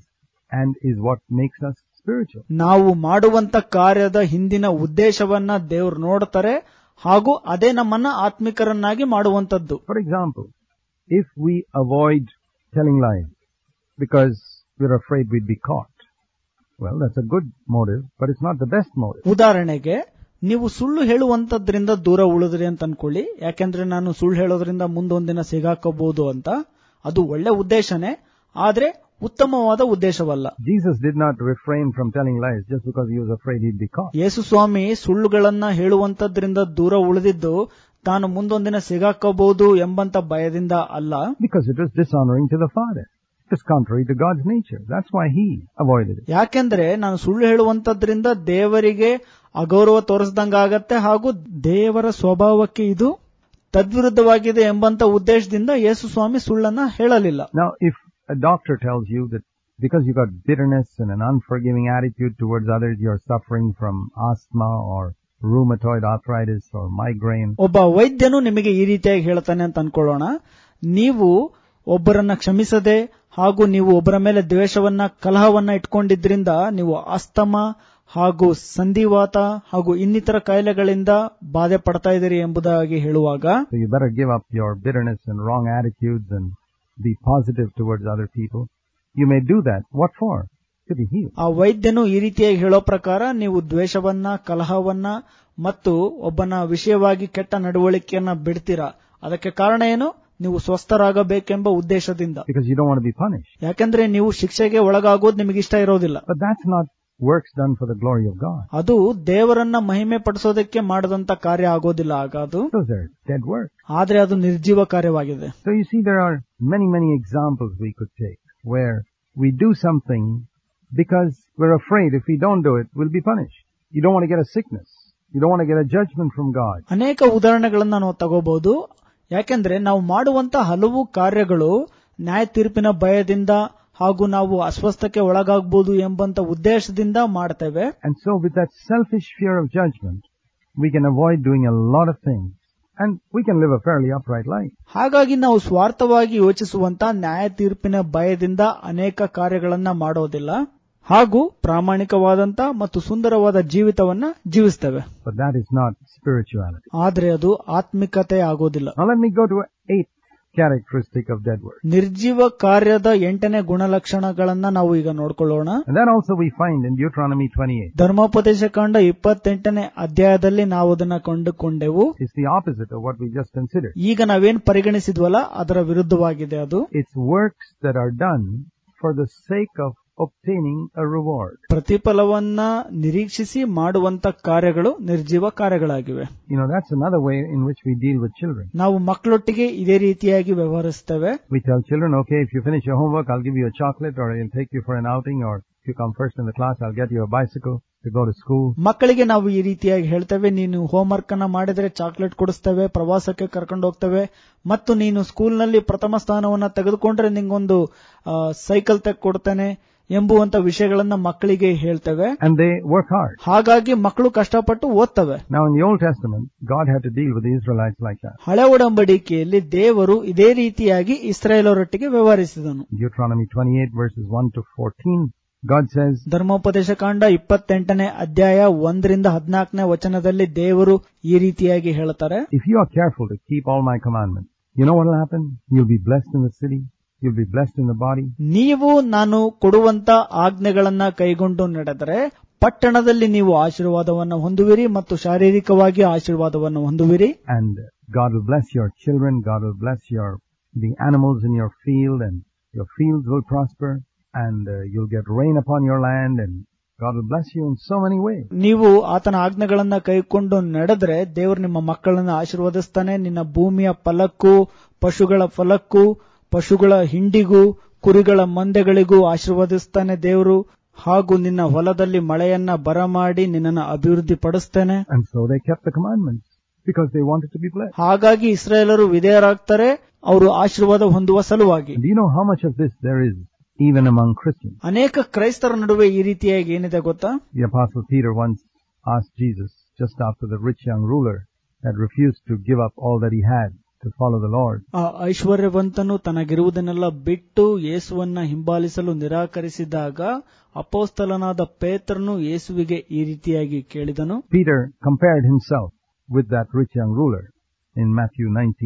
and is what makes us spiritual. ನಾವು ಮಾಡುವಂತ ಕಾರ್ಯದ ಹಿಂದಿನ ಉದ್ದೇಶವನ್ನ ದೇವರು ನೋಡ್ತಾರೆ ಹಾಗೂ ಅದೇ ನಮ್ಮನ್ನ ಆತ್ಮಿಕರನ್ನಾಗಿ ಮಾಡುವಂತದ್ದು For example, if we avoid telling lies because we're afraid we'd be caught, well, that's a good motive, but it's not the best motive. ಉದಾಹರಣೆಗೆ ನೀವು ಸುಳ್ಳು ಹೇಳುವಂತದ್ರಿಂದ ದೂರ ಉಳಿದ್ರಿ ಅಂತ ಅನ್ಕೊಳ್ಳಿ ಯಾಕೆಂದ್ರೆ ನಾನು ಸುಳ್ಳು ಹೇಳೋದ್ರಿಂದ ಮುಂದೊಂದಿನ ಸಿಗಾಕೋಬಹುದು ಅಂತ ಅದು ಒಳ್ಳೆ ಉದ್ದೇಶನೇ ಆದ್ರೆ ಉತ್ತಮವಾದ ಉದ್ದೇಶವಲ್ಲ Jesus did not refrain from telling lies just because he was afraid he'd be caught. ಯೇಸು ಸ್ವಾಮಿ ಸುಳ್ಳುಗಳನ್ನ ಹೇಳುವಂತದ್ರಿಂದ ದೂರ ಉಳಿದಿದ್ದು ತಾನು ಮುಂದೊಂದಿನ ಸಿಗಾಕೋಬಹುದು ಎಂಬಂತ ಭಯದಿಂದ ಅಲ್ಲ Because it was dishonoring to the Father. It was contrary to God's nature. That's why he avoided it. ಯಾಕೆಂದ್ರೆ ನಾನು ಸುಳ್ಳು ಹೇಳುವಂತದ್ರಿಂದ ದೇವರಿಗೆ ಅಗೌರವ ತೋರಿಸ್ದಂಗಾಗತ್ತೆ ಹಾಗೂ ದೇವರ ಸ್ವಭಾವಕ್ಕೆ ಇದು ತದ್ವಿರುದ್ಧವಾಗಿದೆ ಎಂಬಂತ ಉದ್ದೇಶದಿಂದ ಯೇಸು ಸ್ವಾಮಿ ಸುಳ್ಳನ್ನ ಹೇಳಲಿಲ್ಲ Now, if a doctor tells you that because you got bitterness and an unforgiving attitude towards others, you're suffering from asthma or rheumatoid arthritis or migraine, ಒಬ್ಬ ವೈದ್ಯನು ನಿಮಗೆ ಈ ರೀತಿಯಾಗಿ ಹೇಳ್ತಾನೆ ಅಂತ ಅನ್ಕೊಳ್ಳೋಣ ನೀವು ಒಬ್ಬರನ್ನ ಕ್ಷಮಿಸದೆ ಹಾಗೂ ನೀವು ಒಬ್ಬರ ಮೇಲೆ ದ್ವೇಷವನ್ನ ಕಲಹವನ್ನ ಇಟ್ಕೊಂಡಿದ್ರಿಂದ ನೀವು ಅಸ್ತಮ ಹಾಗೂ ಸಂಧಿವಾತ ಹಾಗೂ ಇನ್ನಿತರ ಕಾಯಿಲೆಗಳಿಂದ ಬಾಧೆ ಪಡ್ತಾ ಇದ್ದೀರಿ ಎಂಬುದಾಗಿ ಹೇಳುವಾಗ so you better give up your bitterness and wrong attitudes and be positive towards other people. You may do that. What for? To be healed. ಆ ವೈದ್ಯನು ಈ ರೀತಿಯಾಗಿ ಹೇಳೋ ಪ್ರಕಾರ ನೀವು ದ್ವೇಷವನ್ನ ಕಲಹವನ್ನ ಮತ್ತು ಒಬ್ಬನ ವಿಷಯವಾಗಿ ಕೆಟ್ಟ ನಡವಳಿಕೆಯನ್ನ ಬಿಡ್ತೀರಾ ಅದಕ್ಕೆ ಕಾರಣ ಏನು ನೀವು ಸ್ವಸ್ಥರಾಗಬೇಕೆಂಬ ಉದ್ದೇಶದಿಂದ Because you don't want to be punished. ಯಾಕಂದ್ರೆ ನೀವು ಶಿಕ್ಷೆಗೆ ಒಳಗಾಗೋದು ನಿಮಗೆ ಇಷ್ಟ ಇರೋದಿಲ್ಲ But that's not works done for the glory of God. ಅದು ದೇವರನ್ನ ಮಹಿಮೆ ಪಡಿಸೋದಕ್ಕೆ ಮಾಡದಂತ ಕಾರ್ಯ ಆಗೋದಿಲ್ಲ ಆಗ ಅದು Those are dead works. ಆದ್ರೆ ಅದು ನಿರ್ಜೀವ ಕಾರ್ಯವಾಗಿದೆ So you see, there are many, many examples we could take where we do something because we're afraid if we don't do it, we'll be punished. You don't want to get a sickness. You don't want to get a judgment from God. ಅನೇಕ ಉದಾಹರಣೆಗಳನ್ನ ನಾವು ತಗೋಬಹುದು ಯಾಕೆಂದ್ರೆ ನಾವು ಮಾಡುವಂತ ಹಲವು ಕಾರ್ಯಗಳು ನ್ಯಾಯ ತೀರ್ಪಿನ ಭಯದಿಂದ ಹಾಗೂ ನಾವು ಅಸ್ವಸ್ಥಕ್ಕೆ ಒಳಗಾಗಬಹುದು ಎಂಬಂತ ಉದ್ದೇಶದಿಂದ ಮಾಡ್ತೇವೆ And so with that selfish fear of judgment, we can avoid doing a lot of things and we can live a fairly upright life. ಹಾಗಾಗಿ ನಾವು ಸ್ವಾರ್ಥವಾಗಿ ಯೋಚಿಸುವಂತ ನ್ಯಾಯ ತೀರ್ಪಿನ ಭಯದಿಂದ ಅನೇಕ ಕಾರ್ಯಗಳನ್ನ ಮಾಡೋದಿಲ್ಲ ಹಾಗೂ ಪ್ರಾಮಾಣಿಕವಾದಂತ ಮತ್ತು ಸುಂದರವಾದ ಜೀವಿತವನ್ನ ಜೀವಿಸ್ತೇವೆ But that is not spirituality. ಆದ್ರೆ ಅದು ಆತ್ಮಿಕತೆ ಆಗೋದಿಲ್ಲ Now let me go to eighth characteristic of dead work. ನಿರ್ಜೀವ ಕಾರ್ಯದ ಎಂಟನೇ ಗುಣಲಕ್ಷಣಗಳನ್ನ ನಾವು ಈಗ ನೋಡ್ಕೊಳ್ಳೋಣ And that also we find in Deuteronomy 28. ಧರ್ಮೋಪದೇಶ ಕಾಂಡ ಇಪ್ಪತ್ತೆಂಟನೇ ಅಧ್ಯಾಯದಲ್ಲಿ ನಾವು ಅದನ್ನ ಕಂಡುಕೊಂಡೆವು It's the opposite of what we just considered. ಈಗ ನಾವೇನ್ ಪರಿಗಣಿಸಿದ್ವಲ್ಲ ಅದರ ವಿರುದ್ಧವಾಗಿದೆ ಅದು It's works that are done for the sake of obtaining a reward. ಪ್ರತಿಫಲವನ್ನ ನಿರೀಕ್ಷಿಸಿ ಮಾಡುವಂತ ಕಾರ್ಯಗಳು ನಿರ್ಜೀವ ಕಾರ್ಯಗಳಾಗಿವೆ You know, that's another way in which we deal with children. ನಾವು ಮಕ್ಕಳೊಟ್ಟಿಗೆ ಇದೇ ರೀತಿಯಾಗಿ ವ್ಯವಹರಿಸ್ತೇವೆ We tell children, okay, if you finish your homework, I'll give you a chocolate or I'll take you for an outing or if you come first in the class, I'll get you a bicycle to go to school. ಮಕ್ಕಳಿಗೆ ನಾವು ಈ ರೀತಿಯಾಗಿ ಹೇಳ್ತೇವೆ ನೀನು ಹೋಮ್ವರ್ಕ್ ಅನ್ನ ಮಾಡಿದ್ರೆ ಚಾಕ್ಲೇಟ್ ಕೊಡಿಸ್ತೇವೆ ಪ್ರವಾಸಕ್ಕೆ ಕರ್ಕೊಂಡು ಹೋಗ್ತೇವೆ ಮತ್ತು ನೀನು ಸ್ಕೂಲ್ನಲ್ಲಿ ಪ್ರಥಮ ಸ್ಥಾನವನ್ನ ತೆಗೆದುಕೊಂಡ್ರೆ ನಿಂಗೊಂದು ಆ, ಸೈಕಲ್ ತೆಗೆದುಕೊಡ್ತೇನೆ ಎಂಬುವಂತ ವಿಷಯಗಳನ್ನ ಮಕ್ಕಳಿಗೆ ಹೇಳ್ತೇವೆ And they work hard. ಹಾಗಾಗಿ ಮಕ್ಕಳು ಕಷ್ಟಪಟ್ಟು ಓದ್ತವೆ Now in the Old Testament, God had to deal with the Israelites like that. ಹಳೆ ಒಡಂಬಡಿಕೆಯಲ್ಲಿ ದೇವರು ಇದೇ ರೀತಿಯಾಗಿ ಇಸ್ರಾಯೇಲರೊಟ್ಟಿಗೆ ವ್ಯವಹರಿಸಿದನು Deuteronomy 28 verses 1 to 14, God says, ಧರ್ಮೋಪದೇಶ ಕಾಂಡ ಇಪ್ಪತ್ತೆಂಟನೇ ಅಧ್ಯಾಯ ಒಂದರಿಂದ ಹದಿನಾಲ್ಕನೇ ವಚನದಲ್ಲಿ ದೇವರು ಈ ರೀತಿಯಾಗಿ ಹೇಳ್ತಾರೆ If you are careful to keep all my commandments, you know what will happen? You'll be blessed in the city, you'll be blessed in the body, ನೀವು ನಾನು ಕೊಡುವಂತ ಆಜ್ಞೆಗಳನ್ನ ಕೈಗೊಂಡು ನಡೆದರೆ ಪಟ್ಟಣದಲ್ಲಿ ನೀವು ಆಶೀರ್ವಾದವನ್ನು ಹೊಂದುವಿರಿ ಮತ್ತು ಶಾರೀರಿಕವಾಗಿ ಆಶೀರ್ವಾದವನ್ನು ಹೊಂದುವಿರಿ and God will bless your children, God will bless your the animals in your field, and your fields will prosper, and uh, you'll get rain upon your land, and God will bless you in so many ways. ನೀವು ಆತನ ಆಜ್ಞೆಗಳನ್ನ ಕೈಕೊಂಡು ನಡೆದ್ರೆ ದೇವರು ನಿಮ್ಮ ಮಕ್ಕಳನ್ನ ಆಶೀರ್ವದಿಸ್ತಾನೆ ನಿನ್ನ ಭೂಮಿಯ ಫಲಕ್ಕೂ ಪಶುಗಳ ಫಲಕ್ಕೂ ಪಶುಗಳ ಹಿಂಡಿಗೂ ಕುರಿಗಳ ಮಂದೆಗಳಿಗೂ ಆಶೀರ್ವದಿಸ್ತಾನೆ ದೇವರು ಹಾಗೂ ನಿನ್ನ ಹೊಲದಲ್ಲಿ ಮಳೆಯನ್ನ ಬರಮಾಡಿ ನಿನ್ನನ್ನು ಅಭಿವೃದ್ಧಿ ಪಡಿಸ್ತೇನೆ And so they kept the commandments because they wanted to be blessed. ಹಾಗಾಗಿ ಇಸ್ರಾಯೇಲರು ವಿಧೇಯರಾಗ್ತಾರೆ ಅವರು ಆಶೀರ್ವಾದ ಹೊಂದುವ ಸಲುವಾಗಿ And do you know how much of this there is even among Christians? ಅನೇಕ ಕ್ರೈಸ್ತರ ನಡುವೆ ಈ ರೀತಿಯಾಗಿ ಏನಿದೆ ಗೊತ್ತಾ The apostle Peter once asked Jesus, just after the rich young ruler had refused to give up all that he had to follow the Lord. ಆ ಐಶ್ವರ್ಯವಂತನು ತನಗಿರುವುದನ್ನೆಲ್ಲ ಬಿಟ್ಟು ಯೇಸುವನ್ನ ಹಿಂಬಾಲಿಸಲು ನಿರಾಕರಿಸಿದಾಗ ಅಪೋಸ್ತಲನಾದ ಪೇತ್ರನು ಯೇಸುವಿಗೆ ಈ ರೀತಿಯಾಗಿ ಕೇಳಿದನು Peter compared himself with that rich young ruler in Matthew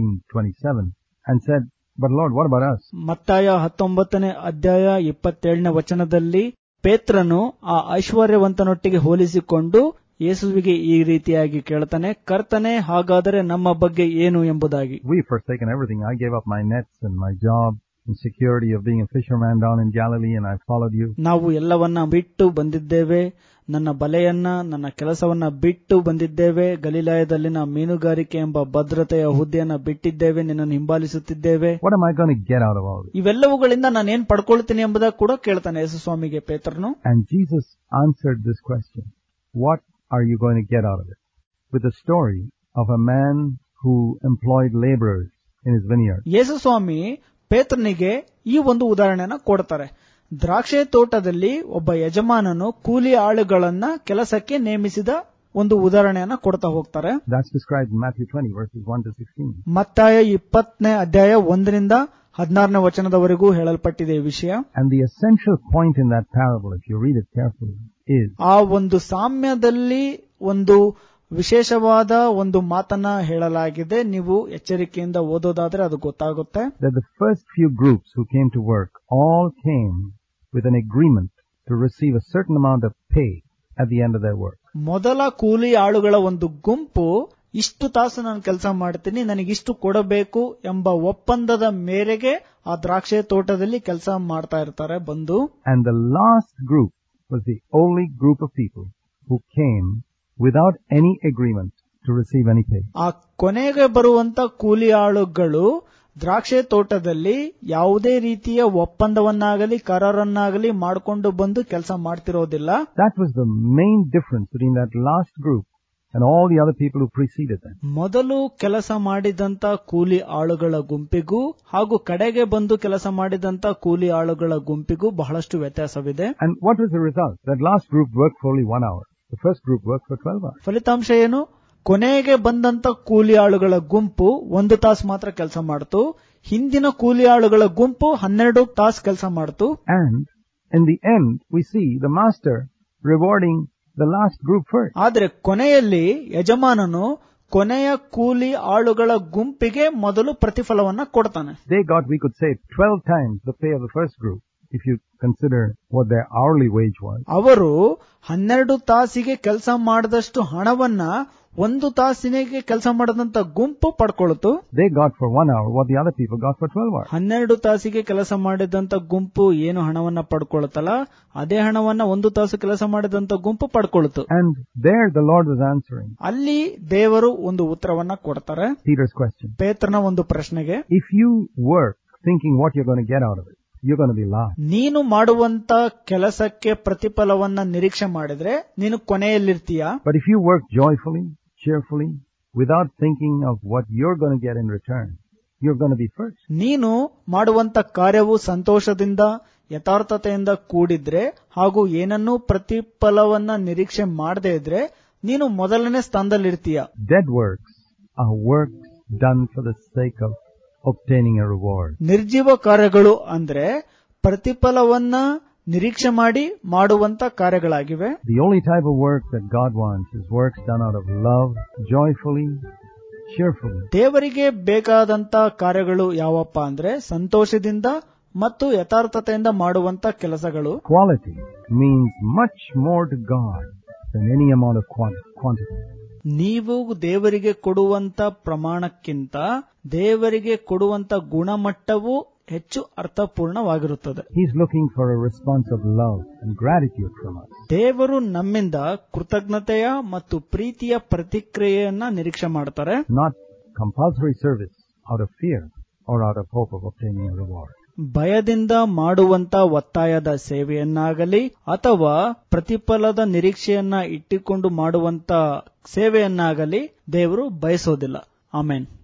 19:27 and said, "But Lord, what about us?" ಮತ್ತಾಯ ಹತ್ತೊಂಬತ್ತನೇ ಅಧ್ಯಾಯ ಇಪ್ಪತ್ತೇಳನೇ ವಚನದಲ್ಲಿ ಪೇತ್ರನು ಆ ಐಶ್ವರ್ಯವಂತನೊಟ್ಟಿಗೆ ಹೋಲಿಸಿಕೊಂಡು ಯೇಸುವಿಗೆ ಈ ರೀತಿಯಾಗಿ ಕೇಳ್ತಾನೆ ಕರ್ತನೆ ಹಾಗಾದರೆ ನಮ್ಮ ಬಗ್ಗೆ ಏನು ಎಂಬುದಾಗಿ We've forsaken everything. I gave up my nets and my job and security of being a fisherman down in Galilee and I followed you. ನಾವು ಎಲ್ಲವನ್ನ ಬಿಟ್ಟು ಬಂದಿದ್ದೇವೆ ನನ್ನ ಬಲೆಯನ್ನ ನನ್ನ ಕೆಲಸವನ್ನ ಬಿಟ್ಟು ಬಂದಿದ್ದೇವೆ ಗಲಿಲಾಯದಲ್ಲಿನ ಮೀನುಗಾರಿಕೆ ಎಂಬ ಭದ್ರತೆಯ ಹುದ್ದೆಯನ್ನ ಬಿಟ್ಟಿದ್ದೇವೆ ನಿನ್ನನ್ನು ಹಿಂಬಾಲಿಸುತ್ತಿದ್ದೇವೆ What am I going to get out of all this? ಇವೆಲ್ಲವುಗಳಿಂದ ನಾನೇನ್ ಪಡ್ಕೊಳ್ತೀನಿ ಎಂಬುದಾಗಿ ಕೂಡ ಕೇಳ್ತಾನೆ ಯೇಸು ಸ್ವಾಮಿಗೆ ಪೇತ್ರನು And Jesus answered this question. What are you going to get out of it? With the story of a man who employed laborers in his vineyard. ಯೇಸು ಸ್ವಾಮಿ ಪೇತ್ರನಿಗೆ ಈ ಒಂದು ಉದಾಹರಣೆನ ಕೊಡ್ತಾರೆ ದ್ರಾಕ್ಷೆ ತೋಟದಲ್ಲಿ ಒಬ್ಬ ಯಜಮಾನನು ಕೂಲಿ ಆಳುಗಳನ್ನ ಕೆಲಸಕ್ಕೆ ನೇಮಿಸಿದ ಒಂದು ಉದಾಹರಣೆಯನ್ನ ಕೊಡ್ತಾ ಹೋಗ್ತಾರೆ That's described in Matthew 20 verses 1 to 16. ಮತ್ತಾಯ ಇಪ್ಪತ್ತನೇ ಅಧ್ಯಾಯ ಒಂದರಿಂದ ಹದಿನಾರನೇ ವಚನದವರೆಗೂ ಹೇಳಲ್ಪಟ್ಟಿದೆ ಈ ವಿಷಯ And the essential point in that parable, if you read it carefully, is ಆ ಒಂದು ಸಾಮ್ಯದಲ್ಲಿ ಒಂದು ವಿಶೇಷವಾದ ಒಂದು ಮಾತನ್ನ ಹೇಳಲಾಗಿದೆ ನೀವು ಎಚ್ಚರಿಕೆಯಿಂದ ಓದೋದಾದ್ರೆ ಅದು ಗೊತ್ತಾಗುತ್ತೆ that the first few groups who came to work all came with an agreement to receive a certain amount of pay at the end of their work. ಮೊದಲ ಕೂಲಿ ಆಳುಗಳ ಒಂದು ಗುಂಪು ಇಷ್ಟು ತಾಸು ನಾನು ಕೆಲಸ ಮಾಡ್ತೀನಿ ನನಗಿಷ್ಟು ಕೊಡಬೇಕು ಎಂಬ ಒಪ್ಪಂದದ ಮೇರೆಗೆ ಆ ದ್ರಾಕ್ಷೆ ತೋಟದಲ್ಲಿ ಕೆಲಸ ಮಾಡ್ತಾ ಇರ್ತಾರೆ ಬಂದು And the last group was the only group of people who came without any agreement to receive any pay. ಆ ಕೊನೆಗೆ ಬರುವಂತ ಕೂಲಿ ಆಳುಗಳು ದ್ರಾಕ್ಷೆ ತೋಟದಲ್ಲಿ ಯಾವುದೇ ರೀತಿಯ ಒಪ್ಪಂದವನ್ನಾಗಲಿ ಕರಾರನ್ನಾಗಲಿ ಮಾಡಿಕೊಂಡು ಬಂದು ಕೆಲಸ ಮಾಡ್ತಿರೋದಿಲ್ಲ That was the main difference between that last group and all the other people who preceded them. ಮೊದಲು ಕೆಲಸ ಮಾಡಿದಂತ ಕೂಲಿ ಆಳುಗಳ ಗುಂಪಿಗೂ ಹಾಗೂ ಕಡೆಗೆ ಬಂದು ಕೆಲಸ ಮಾಡಿದಂತ ಕೂಲಿ ಆಳುಗಳ ಗುಂಪಿಗೂ ಬಹಳಷ್ಟು ವ್ಯತ್ಯಾಸವಿದೆ And what was the result? That last group worked for only one hour. The first group worked for 12 hours. ಫಲಿತಾಂಶ ಏನು ಕೊನೆಗೆ ಬಂದಂತ ಕೂಲಿ ಆಳುಗಳ ಗುಂಪು ಒಂದು ತಾಸು ಮಾತ್ರ ಕೆಲಸ ಮಾಡ್ತು ಹಿಂದಿನ ಕೂಲಿ ಆಳುಗಳ ಗುಂಪು ಹನ್ನೆರಡು ತಾಸು ಕೆಲಸ ಮಾಡ್ತು And in the end, we see the master rewarding the last group first. ಆದ್ರೆ ಕೊನೆಯಲ್ಲಿ ಯಜಮಾನನು ಕೊನೆಯ ಕೂಲಿ ಆಳುಗಳ ಗುಂಪಿಗೆ ಮೊದಲು ಪ್ರತಿಫಲವನ್ನ ಕೊಡ್ತಾನೆ They got, we could say, 12 times the pay of the first group, if you consider what their hourly wage was. ಅವರು ಹನ್ನೆರಡು ತಾಸಿಗೆ ಕೆಲಸ ಮಾಡಿದಷ್ಟು ಹಣವನ್ನ ಒಂದು ತಾಸಿನಿಗೆ ಕೆಲಸ ಮಾಡದಂತ ಗುಂಪು ಪಡ್ಕೊಳ್ತು They got for one hour what the other people got for 12 hours. ಹನ್ನೆರಡು ತಾಸಿಗೆ ಕೆಲಸ ಮಾಡಿದಂತ ಗುಂಪು ಏನು ಹಣವನ್ನ ಪಡ್ಕೊಳ್ತಲ್ಲ ಅದೇ ಹಣವನ್ನ ಒಂದು ತಾಸು ಕೆಲಸ ಮಾಡಿದಂತ ಗುಂಪು ಪಡ್ಕೊಳ್ತು And there the Lord was answering ಅಲ್ಲಿ ದೇವರು ಒಂದು ಉತ್ತರವನ್ನ ಕೊಡ್ತಾರೆ Peter's question. ಪೇತ್ರನ ಒಂದು ಪ್ರಶ್ನೆಗೆ If you work thinking what you're going to get out of it, you're going to be lost. ನೀನು ಮಾಡುವಂತ ಕೆಲಸಕ್ಕೆ ಪ್ರತಿಫಲವನ್ನ ನಿರೀಕ್ಷೆ ಮಾಡಿದ್ರೆ ನೀನು ಕೊನೆಯಲ್ಲಿರ್ತೀಯ But if you work joyfully, cheerfully, without thinking of what you're going to get in return, you're going to be first. ನೀನು ಮಾಡುವಂತ ಕಾರ್ಯವು ಸಂತೋಷದಿಂದ ಯಥಾರ್ಥತೆಯಿಂದ ಕೂಡಿದ್ರೆ ಹಾಗೂ ಏನನ್ನೂ ಪ್ರತಿಫಲವನ್ನ ನಿರೀಕ್ಷೆ ಮಾಡದೇ ಇದ್ರೆ ನೀನು ಮೊದಲನೇ ಸ್ಥಾನದಲ್ಲಿರ್ತೀಯ Dead works are works done for the sake of obtaining a reward. ನಿರ್ಜೀವ ಕಾರ್ಯಗಳು ಅಂದ್ರೆ ಪ್ರತಿಫಲವನ್ನ ನಿರೀಕ್ಷೆ ಮಾಡಿ ಮಾಡುವಂತ ಕಾರ್ಯಗಳಾಗಿವೆ The only type of work that God wants is works done out of love, joyfully, cheerfully. ದೇವರಿಗೆ ಬೇಕಾದಂತ ಕಾರ್ಯಗಳು ಯಾವಪ್ಪ ಅಂದ್ರೆ ಸಂತೋಷದಿಂದ ಮತ್ತು ಯಥಾರ್ಥತೆಯಿಂದ ಮಾಡುವಂತ ಕೆಲಸಗಳು Quality means much more to God than any amount of quant- quantity. ನೀವು ದೇವರಿಗೆ ಕೊಡುವಂತ ಪ್ರಮಾಣಕ್ಕಿಂತ ದೇವರಿಗೆ ಕೊಡುವಂತ ಗುಣಮಟ್ಟವು ಹೆಚ್ಚು ಅರ್ಥಪೂರ್ಣವಾಗಿರುತ್ತದೆ He's looking for a response of love and gratitude from us. ದೇವರು ನಮ್ಮಿಂದ ಕೃತಜ್ಞತೆಯ ಮತ್ತು ಪ್ರೀತಿಯ ಪ್ರತಿಕ್ರಿಯೆಯನ್ನ ನಿರೀಕ್ಷೆ ಮಾಡ್ತಾರೆ not compulsory service out of fear or out of hope of obtaining a reward. ಭಯದಿಂದ ಮಾಡುವಂತ ಒತ್ತಾಯದ ಸೇವೆಯನ್ನಾಗಲಿ ಅಥವಾ ಪ್ರತಿಫಲದ ನಿರೀಕ್ಷೆಯನ್ನ ಇಟ್ಟುಕೊಂಡು ಮಾಡುವಂತ ಸೇವೆಯನ್ನಾಗಲಿ ದೇವರು ಬಯಸೋದಿಲ್ಲ ಆಮೇನ್